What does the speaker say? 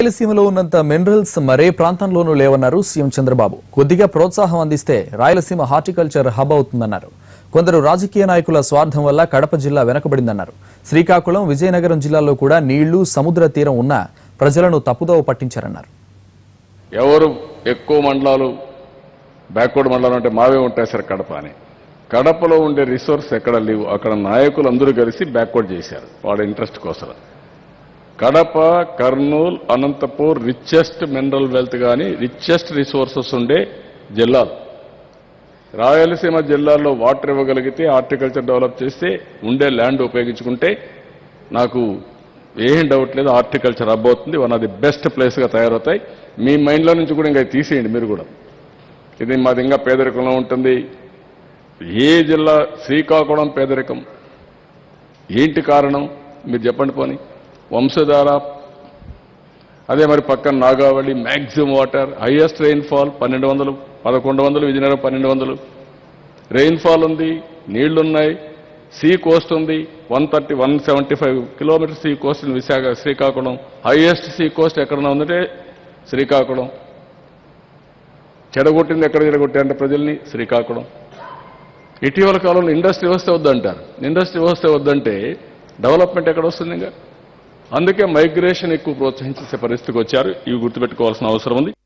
రాయలసీమలో ఉన్నంత మినరల్స్ మరే ప్రాంతంలోనూ లేవన్నారు సీఎం చంద్రబాబు కొద్దిగా ప్రోత్సాహం అందిస్తే రాయలసీమ హార్టికల్చర్ హబ్ అవుతుందన్నారు కొందరు రాజకీయ నాయకుల స్వార్థం వల్ల కడప జిల్లా వెనకబడిందన్నారు శ్రీకాకుళం విజయనగరం జిల్లాల్లో కూడా నీళ్లు సముద్ర తీరం ఉన్నా ప్రజలను తప్పుదోవ పట్టించారన్నారు ఎవరు ఎక్కువ మండలాలు బ్యాక్వర్డ్ మండలం అంటే మావే ఉంటాయి సార్ కడప అని కడపలో ఉండే రిసోర్స్ ఎక్కడ లేవు అక్కడ నాయకులు అందరూ కలిసి బ్యాక్వర్డ్ చేశారు వాళ్ళ ఇంట్రెస్ట్ కోసం Kadapa Kurnool Anantapur richest mineral wealth కానీ రిచెస్ట్ రిసోర్సెస్ ఉండే జిల్లాలు రాయలసీమ జిల్లాల్లో వాటర్ ఇవ్వగలిగితే హార్టికల్చర్ డెవలప్ చేస్తే ఉండే ల్యాండ్ ఉపయోగించుకుంటే నాకు ఏం డౌట్ లేదు హార్టికల్చర్ హబ్ అవుతుంది వన్ ఆఫ్ ది బెస్ట్ ప్లేస్గా తయారవుతాయి మీ మైండ్లో నుంచి కూడా ఇంకా తీసేయండి మీరు కూడా ఇది మాది ఇంకా పేదరికంలో ఉంటుంది ఏ జిల్లా శ్రీకాకుళం పేదరికం ఏంటి కారణం మీరు చెప్పండి పోని వంశధార అదే మరి పక్కన Nagavali maximum water highest rainfall పన్నెండు వందలు పదకొండు వందలు విజయనగరం పన్నెండు వందలు రెయిన్ఫాల్ ఉంది నీళ్లున్నాయి సీ కోస్ట్ ఉంది one thirty one seventy five kilometre sea coast in Visakha Srikakulam highest sea coast ఎక్కడన్నా ఉందంటే శ్రీకాకుళం చెడగొట్టింది ఎక్కడ చెడగొట్టారంటే ప్రజల్ని శ్రీకాకుళం ఇటీవల కాలంలో ఇండస్ట్రీ వస్తే వద్దంటారు ఇండస్ట్రీ వస్తే వద్దంటే డెవలప్మెంట్ ఎక్కడ వస్తుంది ఇంకా అందుకే మైగ్రేషన్ ఎక్కువ ప్రోత్సహించే పరిస్థితికి వచ్చారు ఇవి గుర్తుపెట్టుకోవాల్సిన అవసరం ఉంది